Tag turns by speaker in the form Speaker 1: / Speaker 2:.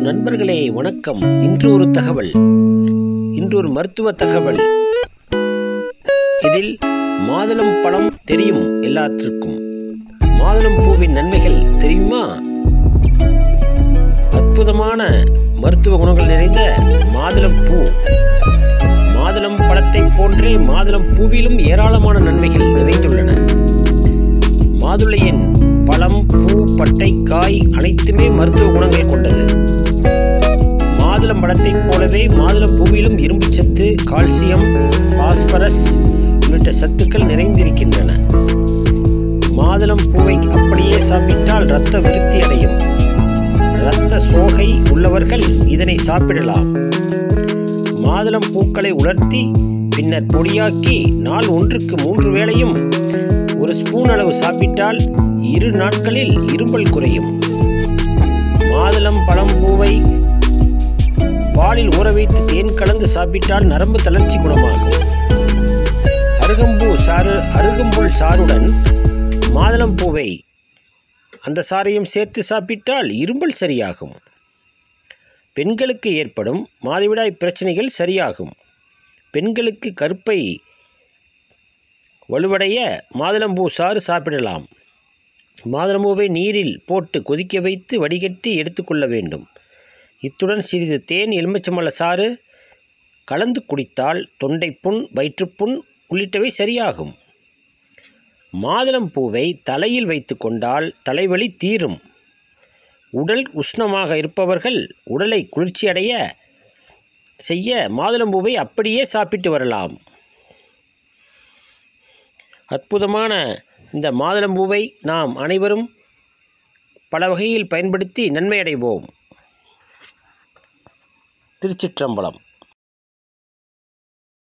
Speaker 1: நண்பர்களே வணக்கம் இன்று ஒரு தகவல் இன்று ஒரு மருத்துவ தகவல் இதில் மாதுளம் பழம் தெரியும் எல்லாத்திற்கும் மாதுளம் பூவின் நன்மைகள் தெரியுமா அற்புதமான மருத்துவ குணங்கள் நிறைந்த மாதுளம் பூ மாதுளம் பழத்தைப் போன்றே மாதுளம் பூவிலும் ஏராளமான நன்மைகள் நிறைந்துள்ளன மாதுளையின் பழம் பூ பட்டை காய் அனைத்துமே மருத்துவ குணங்களை கொண்டது மாதுளம் பழத்தைப் போலவே மாதுளம் பூவிலும் இரும்பு சத்து கால்சியம் பாஸ்பரஸ் உள்ளிட்ட சத்துக்கள் நிறைந்திருக்கின்றன மாதுளம் பூவை அப்படியே சாப்பிட்டால் இரத்த விருத்தி அடையும் இரத்த சோகை உள்ளவர்கள் இதனை சாப்பிடலாம் மாதுளம் பூக்களை உலர்த்தி பின்னர் பொடியாக்கி நாள் ஒன்றுக்கு மூன்று வேளையும் ஒரு ஸ்பூன் அளவு சாப்பிட்டால் இரு நாட்களில் இரும்பல் குறையும் மாதுளம் பழம் பூவை பாலில் ஊற வைத்து தேன் கலந்து சாப்பிட்டால் நரம்பு தளர்ச்சி குணமாகும் அருகம்பூ சாறு அருகம்புல் சாறுடன் மாதுளம் பூவை அந்த சாறையும் சேர்த்து சாப்பிட்டால் இரும்பல் சரியாகும் பெண்களுக்கு ஏற்படும் மாதவிடாய் பிரச்சனைகள் சரியாகும் பெண்களுக்கு கருப்பை வலுவடைய மாதுளம்பூ சாறு சாப்பிடலாம் மாதுளம்பூவை நீரில் போட்டு கொதிக்க வைத்து வடிகட்டி எடுத்துக்கொள்ள வேண்டும் இத்துடன் சிறிது தேன் எலுமிச்சம்பழ சாறு கலந்து குடித்தால் தொண்டை புண் வயிற்றுப்புண் உள்ளிட்டவை சரியாகும் மாதுளம் பூவை தலையில் வைத்து கொண்டால் தலைவலி தீரும் உடல் உஷ்ணமாக இருப்பவர்கள் உடலை குளிர்ச்சியடைய செய்ய மாதுளம்பூவை அப்படியே சாப்பிட்டு வரலாம் அற்புதமான இந்த மாதுளம்பூவை நாம் அனைவரும் பல வகையில் பயன்படுத்தி நன்மை அடைவோம் திருச்சிற்றம்பலம்